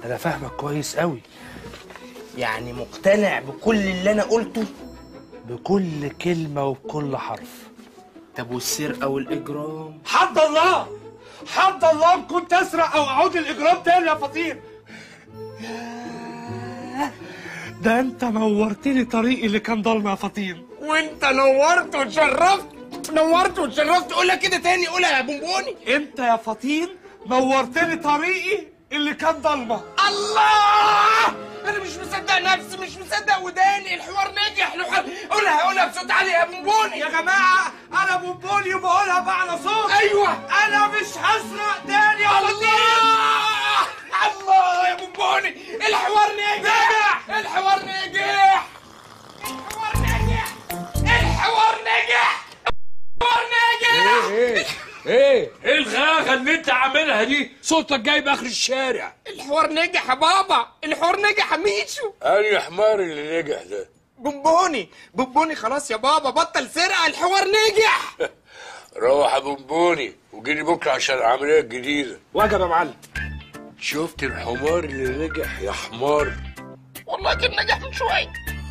انا فاهمك كويس قوي يعني مقتنع بكل اللي انا قلته بكل كلمه وبكل حرف طب والسرقه والاجرام حد الله حد الله إن كنت اسرق او اعود الاجرام تاني يا فطير ياه، ده انت نورت لي طريقي اللي كان ضلمه يا فطين وانت نورت وتشرفت نورت وتشرفت قولها كده تاني قولها يا بونبوني انت يا فطين نورت لي طريقي اللي كان ضلمه الله انا مش مصدق نفسي مش مصدق وداني الحوار نجح الحوار قولها قولها بصوت عالي يا بونبوني يا جماعه انا بونبوني وبقولها بأعلى صوت ايوه انا مش هسرق تاني يا فطين الله الله يا بونبوني الحوار نجح الحوار نجح الحوار نجح الحوار نجح الحوار نجح ايه ايه ايه الغاغه اللي انت عاملها دي صوتك جايب اخر الشارع الحوار نجح يا بابا الحوار نجح يا ميشو اي حمار اللي نجح ده بونبوني بونبوني خلاص يا بابا بطل سرقه الحوار نجح روح يا بونبوني وجيني بكره عشان العمليه الجديده وجب يا معلم شفت الحمار اللي نجح يا حمار والله كان نجح من شويه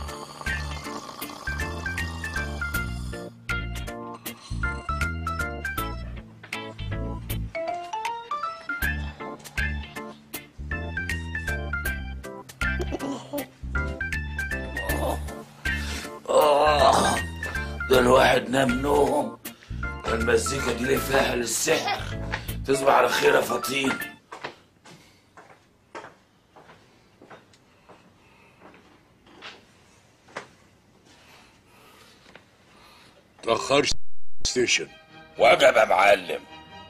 ده الواحد نام نوم المزيكا دي ليه فيها للسحر تصبح على خير يا فطين تأخرش ستيشن وجب يا معلم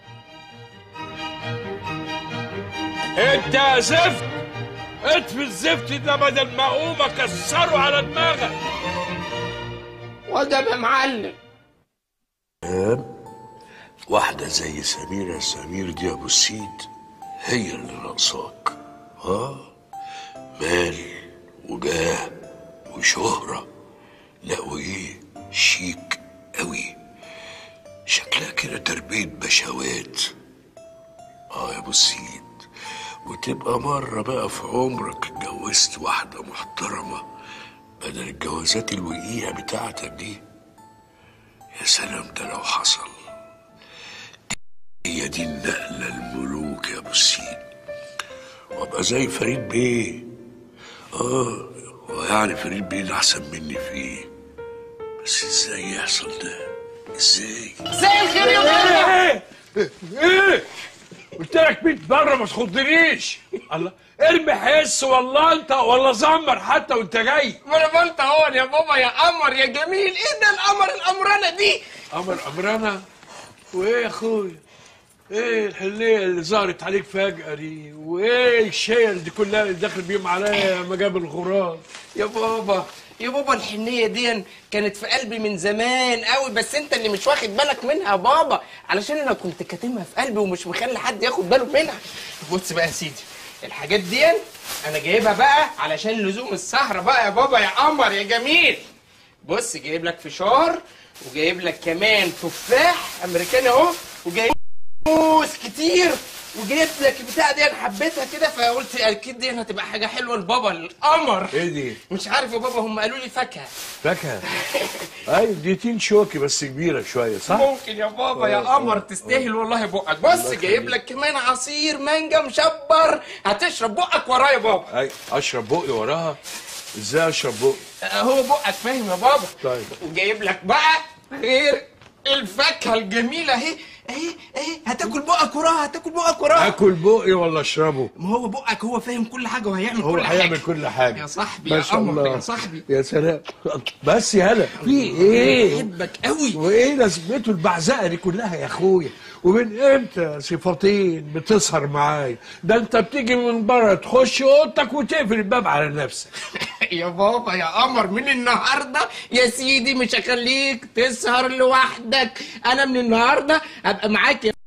انت يا زفت اطفي الزفت ده بدل ما اقوم اكسره على دماغك وجب يا معلم واحدة زي سميرة سمير دي أبو السيد هي اللي ناقصاك ها مال وجاه وشهرة لا وإيه شيك أوي شكلها كده تربية بشوات اه يا أبو السيد وتبقى مرة بقى في عمرك اتجوزت واحدة محترمة بدل الجوازات الوقيعة بتاعتك دي يا سلام ده لو حصل هي دي النقلة الملوك يا أبو السيد وأبقى زي فريد بيه آه ويعني فريد بيه اللي أحسن مني فيه بس إزاي يحصل ده؟ إزاي؟ زي الخير يا بابا إيه؟ إيه؟ قلت لك 100 مرة ما تخضنيش الله ارمي حس والله أنت ولا زمر حتى وأنت جاي ما انا قلت اهو يا بابا يا قمر يا جميل ايه ده القمر القمرانه دي أمر أمرنا وإيه يا أخويا؟ ايه الحليه اللي ظهرت عليك فجأة دي؟ وايه الشيل دي كلها اللي داخل بيهم عليا مجاب الغراب؟ يا بابا يا بابا الحنيه دي كانت في قلبي من زمان قوي بس انت اللي مش واخد بالك منها يا بابا علشان انا كنت كاتمها في قلبي ومش مخلي حد ياخد باله منها بص بقى يا سيدي الحاجات دي انا جايبها بقى علشان لزوم السهره بقى يا بابا يا قمر يا جميل بص جايب لك فشار وجايب لك كمان تفاح امريكاني اهو وجايب موز كتير وجايب لك البتاع دي انا حبيتها كده فقلت اكيد دي هتبقى حاجه حلوه لبابا القمر ايه دي؟ مش عارف يا بابا هم قالوا لي فاكهه فاكهة ايوه دي تين شوكي بس كبيرة شوية صح؟ ممكن يا بابا يا قمر تستاهل والله بقك بص جايب لك كمان عصير مانجا مشبر هتشرب بقك ورايا يا بابا اي اشرب بقي وراها ازاي اشرب بقي؟ آه، هو بقك فاهم يا بابا طيب. وجايب لك بقى غير الفاكهه الجميله اهي اهي اهي هتاكل بقك وراها هتاكل بقك وراها اكل بقي ولا اشربه؟ ما هو بقك هو فاهم كل حاجه وهيعمل هو كل حاجه هيعمل كل حاجة يا صاحبي ما يا شاء قمر الله يا صاحبي يا سلام بس يا هلا في ايه؟ بحبك قوي وايه لازمته البعزقه دي كلها يا اخويا ومن امتى صفتين بتسهر معايا ده انت بتيجي من بره تخش اوضتك وتقفل الباب على نفسك يا بابا يا قمر من النهارده يا سيدي مش هخليك تسهر لوحدك انا من النهارده هبقى معاك يا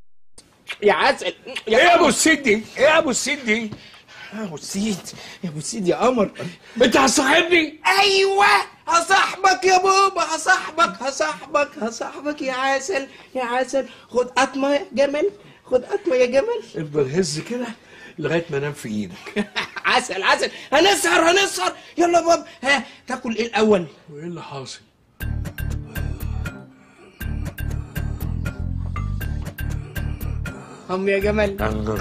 يا عسل ايه يا ابو السيد دي؟ ايه يا ابو السيد دي؟ يا ابو السيد يا ابو السيد يا قمر انت هتصاحبني؟ ايوه هصاحبك يا بابا هصاحبك هصاحبك هصاحبك يا عسل يا عسل خد قطمه يا جمل خد قطمه يا جمل افضل هز كده لغايه ما انام في ايدك عسل عسل هنسهر هنسهر يلا يا بابا ها تاكل ايه الاول وايه اللي حاصل هم يا جمال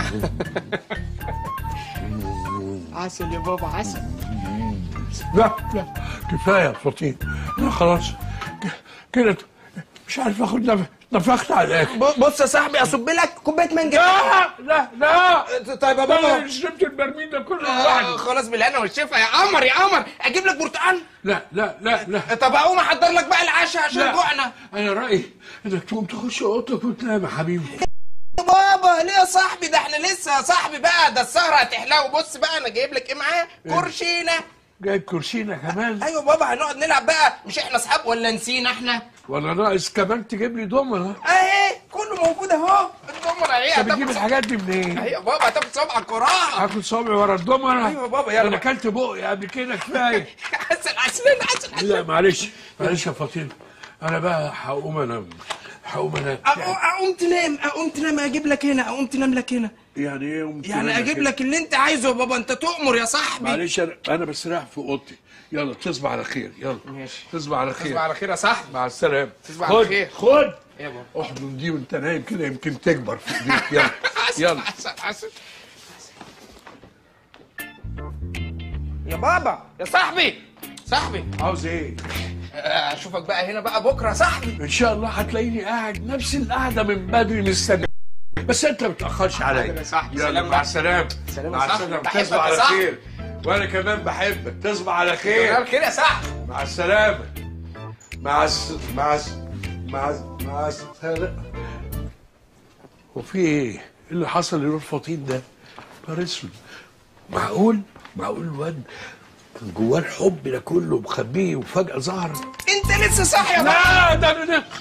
عسل يا بابا عسل لا لا كفايه يا فطين لا خلاص ك- كده مش عارف اخد نف... نفخت عليك ب- بص يا صاحبي اصب لك كوبايه مانجا لا لا لا طيب يا انا بابا اللي شربت البرميل ده كله آه، لوحدي خلاص بالهنا والشفا يا قمر يا قمر اجيب لك برتقال لا لا لا لا طب اقوم احضر لك بقى العشاء عشان لا. جوعنا انا رايي انك تقوم تخش اوضتك وتنام يا حبيبي يا بابا ليه يا صاحبي ده احنا لسه يا صاحبي بقى ده السهره هتحلى وبص بقى انا جايب لك ايه معاه كرشينه جايب كرسينا كمان ايوه بابا هنقعد نلعب بقى مش احنا اصحاب ولا نسينا احنا ولا ناقص كمان تجيب لي دومنه اهي كله موجود اهو الدمر اهي انت بتجيب هتاخد الحاجات دي منين؟ اهي يا بابا هتاخد صبعك وراها هاكل صابعي ورا الدومنه أيوة يا بابا، يلا. انا اكلت بقي قبل كده كفايه عسل عسل عسل عسل لا معلش معلش يا فاطمه انا بقى هقوم انام هقوم انام أقوم أقوم تنام أقوم تنام أجيب لك هنا أقوم تنام لك هنا يعني ايه قمت يعني أنام أجيب كده؟ لك اللي أنت عايزه يا بابا أنت تؤمر يا صاحبي معلش انا انا بس رايح في اوضتي يلا تصبح على خير يلا ماشي. تصبح على خير تصبح على خير يا صاحبي مع السلامه تصبح على خد خير. خد يا بابا احضن دي وانت نايم كده يمكن تكبر في ايديك يلا عسل يلا عسل عسل يا بابا يا صاحبي صاحبي عاوز ايه؟ آه، اشوفك بقى هنا بقى بكره يا صاحبي ان شاء الله هتلاقيني قاعد نفس القعده من بدري مستني بس انت ما تاخرش عليا يا صاحبي، يلا سلام مع بقى. السلامه سلام يا مع صاحبي، السلامه بحبك تصبح يا على صاحبي. خير وانا كمان بحبك تصبح على يا خير الخير يا صاحبي مع السلامه مع الس... مع الس... مع الس... مع السلامه وفي ايه؟ إيه اللي حصل لنور فطين ده؟ نهار اسود معقول؟ معقول الواد كان جواه الحب ده كله مخبيه وفجأة ظهر أنت لسه صاحي يا بابا لا ده ده ده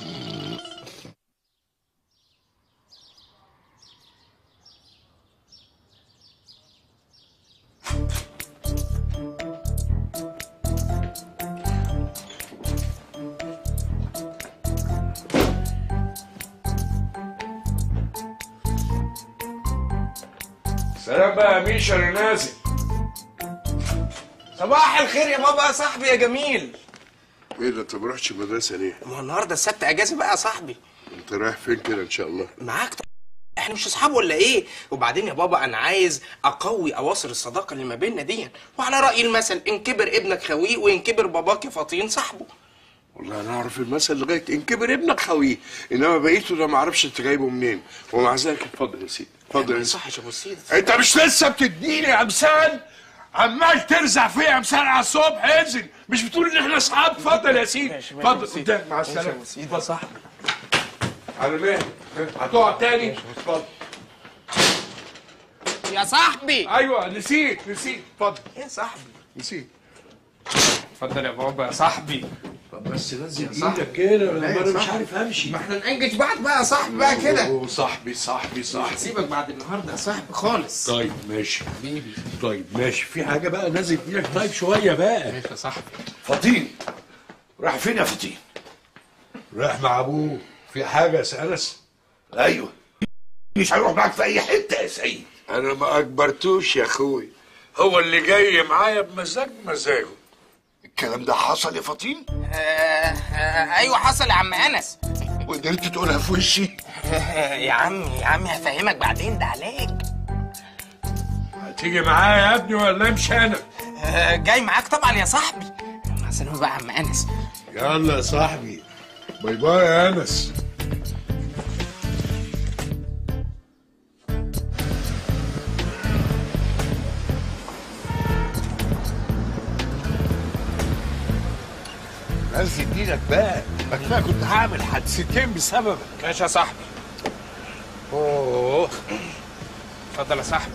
سلام بقى يا ميشا انا نازل صباح الخير يا بابا يا صاحبي يا جميل ايه ده انت ما رحتش المدرسه ليه؟ ما هو النهارده السبت اجازه بقى يا صاحبي انت رايح فين كده ان شاء الله؟ معاك طبعا احنا مش اصحاب ولا ايه وبعدين يا بابا انا عايز اقوي اواصر الصداقه اللي ما بيننا دي وعلى راي المثل ان كبر ابنك خويه وان كبر باباك يا فطين صاحبه والله انا اعرف المثل لغايه ان كبر ابنك خويه انما بقيته ده ما اعرفش انت جايبه منين ومع ذلك اتفضل يا سيدي اتفضل ما يا سيدي يصحش يا ابو السيد انت مش لسه بتديني امثال عمال ترزع فيا امثال على الصبح انزل مش بتقول ان احنا اصحاب اتفضل يا سيدي اتفضل قدام مع السلامه اتفضل صاحبي على مهلك هتقعد تاني اتفضل يا صاحبي ايوه نسيت نسيت اتفضل يا صاحبي نسيت اتفضل يا بابا يا صاحبي طب بس نزل ايدك كده انا مش عارف امشي ما احنا نأنجز بعض بقى يا صاحبي بقى كده أوه، صاحبي صاحبي صاحبي سيبك بعد النهارده يا صاحبي خالص طيب ماشي طيب ماشي في حاجه بقى نازل ايدك طيب شويه بقى ماشي يا صاحبي فطين راح فين يا فطين راح مع ابوه في حاجه يا سألس ايوه مش هيروح معاك في اي حته يا سيد انا ما اجبرتوش يا اخوي هو اللي جاي معايا بمزاج مزاجه الكلام ده حصل يا فطين آه آه ايوه حصل يا عم انس وقدرت تقولها في وشي يا عم يا عم هفهمك بعدين ده علاج هتيجي معايا يا ابني ولا امشي انا آه جاي معاك طبعا يا صاحبي مع السلامه بقى يا عم انس يلا يا صاحبي باي باي يا انس نزل ايدك بقى ما كفايه كنت هعمل حادثتين بسببك ماشي يا صاحبي اوه اتفضل يا صاحبي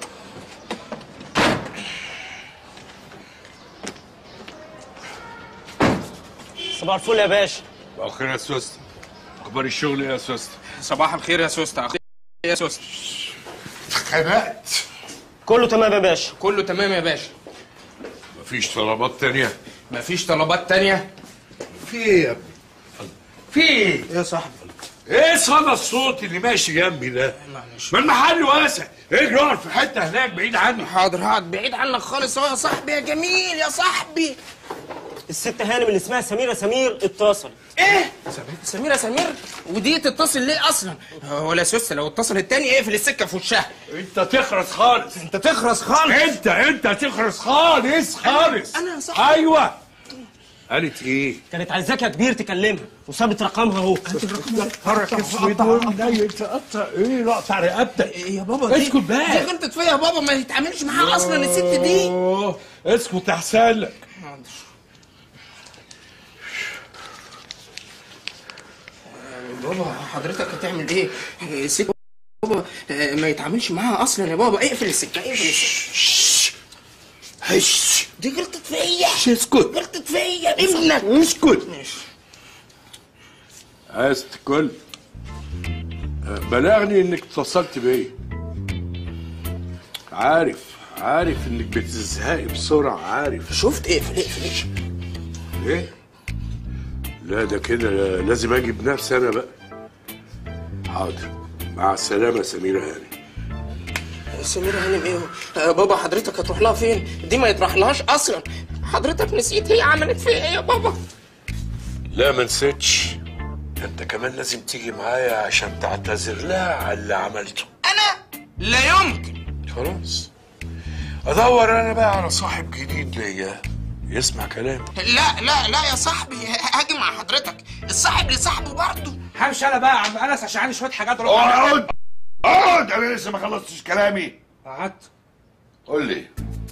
صباح الفل يا باشا اخيرا يا سوست اخبار الشغل ايه يا سوست صباح الخير يا سوسته أخي يا سوسته خنقت كله تمام يا باشا كله تمام يا باشا مفيش طلبات تانية مفيش طلبات تانية في ايه يا ابني في ايه يا صاحبي ايه صدى الصوت اللي ماشي جنبي ده؟ ما المحل واسع اجري اقعد في حته هناك بعيد عني حاضر هقعد بعيد عنك خالص اهو يا صاحبي يا جميل يا صاحبي الست هانم اللي اسمها سميرة سمير اتصلت ايه سميرة سمير ودي تتصل ليه اصلا ولا سوس لو اتصل التاني اقفل السكه في وشها انت تخرس خالص انت تخرس خالص انت انت تخرس خالص خالص أنا يا صاحبي. ايوه قالت ايه؟ كانت عايزاك يا كبير تكلمها وسابت رقمها اهو حرك اسود ومنيل تقطع ايه لقطع رقبتك يا بابا دي اسكت بقى. دي غلطت فيا يا بابا ما يتعاملش معاها اصلا الست دي أوه، اسكت احسن لك بابا حضرتك هتعمل ايه؟ الست بابا آه، ما يتعاملش معاها اصلا يا بابا اقفل السكه اقفل السكه هش دي غلطت فيا اسكت غلطت فيا ابنك اسكت ماشي عايز تكل بلغني انك اتصلت بيا عارف عارف انك بتزهقي بسرعة عارف شفت اقفل اقفل اقفل ايه لا ده كده لازم اجي بنفسي انا بقى حاضر مع السلامة سميرة هاني سميرة هانم ايه آه، بابا حضرتك هتروح لها فين؟ دي ما يطرح لهاش اصلا حضرتك نسيت هي عملت فيا ايه يا بابا؟ لا ما نسيتش انت كمان لازم تيجي معايا عشان تعتذر لها على اللي عملته انا لا يمكن خلاص ادور انا بقى على صاحب جديد ليا يسمع كلامي لا لا لا يا صاحبي هاجي مع حضرتك الصاحب لصاحبه برضه همشي انا بقى يا عم انس عشان عندي شويه حاجات اروح اقعد اقعد انا لسه ما خلصتش كلامي قعدت قول لي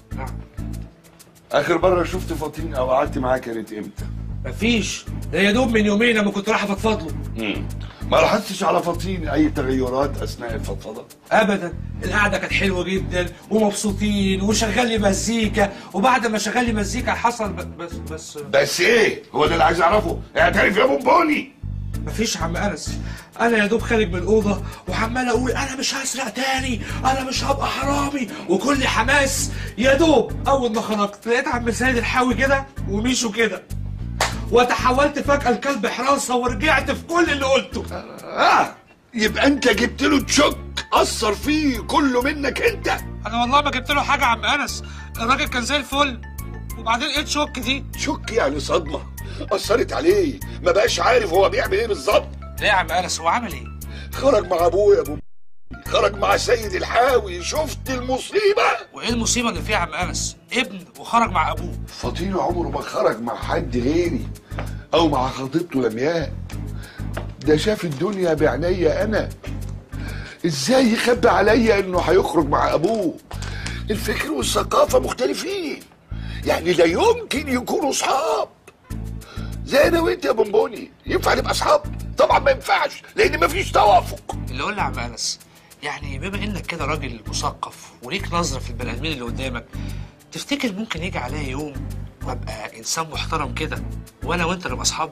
اخر مره شفت فاطين او قعدت معاه كانت امتى مفيش ده يا دوب من يومين لما كنت رايح افضفض له ما لاحظتش على فاطين اي تغيرات اثناء الفضفضه ابدا القعده كانت حلوه جدا ومبسوطين وشغال لي مزيكا وبعد ما شغال لي مزيكا حصل ب- بس بس بس ايه هو ده اللي عايز اعرفه اعترف يا بونبوني مفيش يا عم انس انا يا دوب خارج من الاوضه وعمال اقول انا مش هسرق تاني انا مش هبقى حرامي وكل حماس يا دوب اول ما خرجت لقيت عم سيد الحاوي كده وميشو كده وتحولت فجاه لكلب حراسه ورجعت في كل اللي قلته اه يبقى انت جبت له تشك اثر فيه كله منك انت انا والله ما جبت له حاجه يا عم انس الراجل كان زي الفل وبعدين ايه تشك دي شك يعني صدمه اثرت عليه ما بقاش عارف هو بيعمل ايه بالظبط ليه يا عم انس هو عمل ايه خرج مع ابوه يا ابو خرج مع سيد الحاوي شفت المصيبه وايه المصيبه اللي فيها يا عم انس ابن وخرج مع ابوه فطين عمره ما خرج مع حد غيري او مع خطيبته لمياء ده شاف الدنيا بعينيا انا ازاي يخبي عليا انه هيخرج مع ابوه الفكر والثقافة مختلفين يعني لا يمكن يكونوا اصحاب زي انا وانت يا بونبوني ينفع نبقى اصحاب طبعا ما ينفعش لان مفيش توافق اللي اقول لي يا عم انس يعني بما انك كده راجل مثقف وليك نظره في البني ادمين اللي قدامك تفتكر ممكن يجي عليا يوم وابقى انسان محترم كده وانا وانت نبقى اصحاب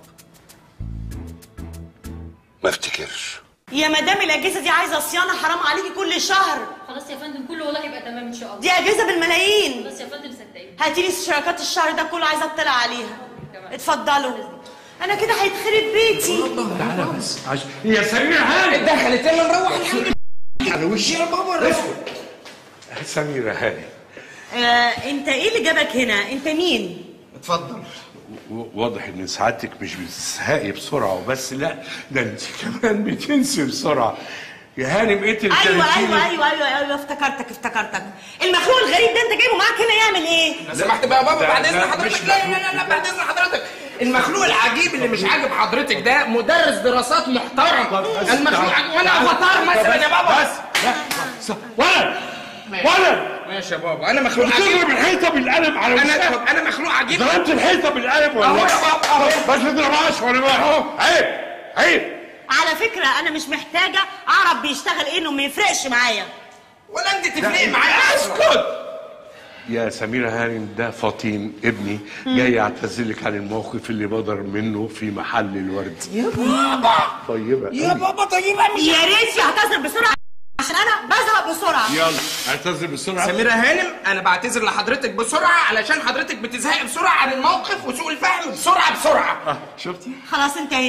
ما افتكرش يا مدام الاجهزه دي عايزه صيانه حرام عليكي كل شهر خلاص يا فندم كله والله يبقى تمام ان شاء الله دي اجهزه بالملايين خلاص يا فندم صدقيني هاتي لي اشتراكات الشهر ده كله عايزه اطلع عليها اتفضلوا انا كده هيتخرب بيتي يا سمير هاني دخلت يلا نروح الحمد لله على وشي يا بابا نروح. سميرة هاني آه انت ايه اللي جابك هنا انت مين اتفضل و- واضح ان سعادتك مش بتزهقي بسرعه وبس لا ده انت كمان بتنسي بسرعه يا هانم انت اللي ايوه كلمتيني. ايوه ايوه ايوه ايوه افتكرتك افتكرتك المخلوق الغريب ده انت جايبه معاك هنا يعمل ايه لو سمحت بقى يا بابا ده- بعد اذن ده حضرتك مش لا لا لا لا بعد اذن حضرتك المخلوق العجيب اللي مش عاجب حضرتك ده مدرس دراسات محترم المخلوق عجيب وانا افاتار مثلا يا بابا بس ولد ولد ماشي يا بابا انا مخلوق بتضرب عجيب الحيطه بالقلم على انا وشها انا مخلوق عجيب ضربت الحيطه بالقلم ولا اهو لا؟ يا بابا اهو ما تضربهاش وانا بقى اهو عيب عيب على فكره انا مش محتاجه اعرف بيشتغل ايه انه ما يفرقش معايا ولا انت تفرق معايا اصلا اسكت يا سميرة هانم ده فطين ابني جاي يعتذر لك عن الموقف اللي بدر منه في محل الورد يا بابا طيبة يا قوي. بابا طيبه مش يا ريت يعتذر بسرعه عشان انا بزهق بسرعه يلا اعتذر بسرعة سميرة هانم انا بعتذر لحضرتك بسرعه علشان حضرتك بتزهقي بسرعه عن الموقف وسوء الفهم بسرعه بسرعه آه، شفتي؟ خلاص انت هنا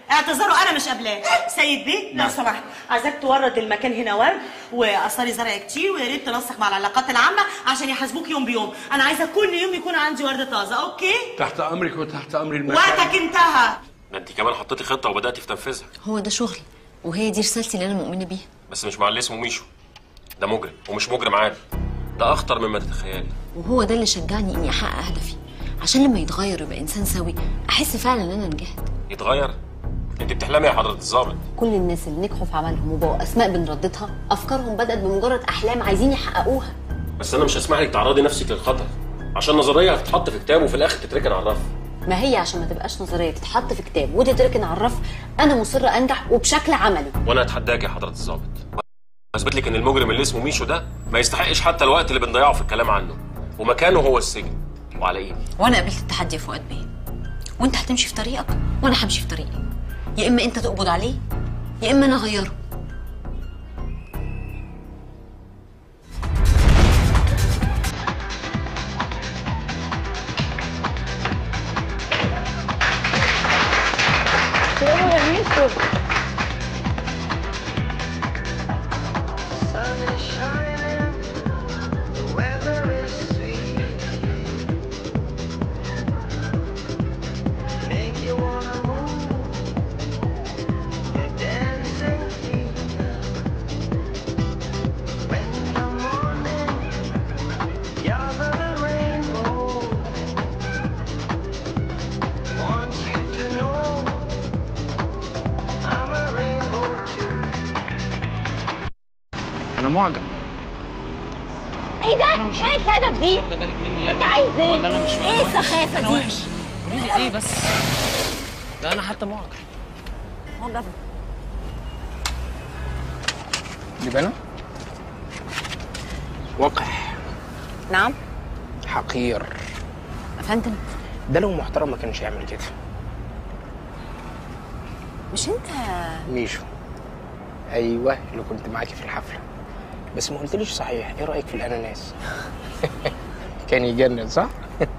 اعتذاره انا مش قابلاه سيد بيه لو سمحت عايزاك تورد المكان هنا ورد واثاري زرع كتير ويا ريت تنسق مع العلاقات العامه عشان يحاسبوك يوم بيوم انا عايزه كل يوم يكون عندي ورده طازه اوكي تحت امرك وتحت امر المكان وقتك انتهى ده انت كمان حطيتي خطه وبداتي في تنفيذها هو ده شغلي وهي دي رسالتي اللي انا مؤمنه بيها بس مش مع اللي اسمه ميشو ده مجرم ومش مجرم عادي ده اخطر مما تتخيلي وهو ده اللي شجعني اني احقق هدفي عشان لما يتغير ويبقى انسان سوي احس فعلا ان انا نجحت يتغير انت بتحلمي يا حضره الظابط كل الناس اللي نجحوا في عملهم وبقوا اسماء بنرددها افكارهم بدات بمجرد احلام عايزين يحققوها بس انا مش هسمح لك تعرضي نفسك للخطر عشان نظريه هتتحط في كتاب وفي الاخر تتركن على الرف ما هي عشان ما تبقاش نظريه تتحط في كتاب وتتركن على الرف انا مصره انجح وبشكل عملي وانا اتحداك يا حضره الظابط اثبت لك ان المجرم اللي اسمه ميشو ده ما يستحقش حتى الوقت اللي بنضيعه في الكلام عنه ومكانه هو السجن وعلى ايدي وانا قابلت التحدي يا فؤاد بيه وانت هتمشي في طريقك وانا همشي في طريقي يا اما انت تقبض عليه يا اما انا اغيره انا معجب ايه ده؟ ايه الكدب دي؟ انت عايز ايه؟ انا مش ايه السخافه دي؟ قولي لي ايه بس ده انا حتى معجب معجب دي انا وقح نعم حقير افندم ده لو محترم ما كانش يعمل كده مش انت ميشو ايوه اللي كنت معاكي في الحفله بس ما قلتليش صحيح ايه رايك في الاناناس كان يجنن صح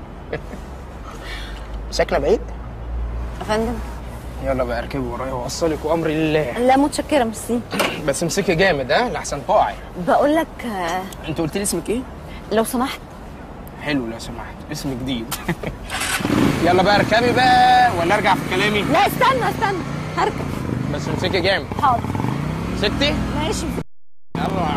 ساكنه بعيد افندم يلا بقى اركبي ورايا واوصلك وامري لله لا متشكره ميرسي بس امسكي جامد ها لحسن تقعي بقول لك آه، انت قلت لي اسمك ايه لو سمحت حلو لو سمحت اسم جديد يلا بقى اركبي بقى ولا ارجع في كلامي لا استنى استنى هركب بس امسكي جامد حاضر ستي ماشي يلا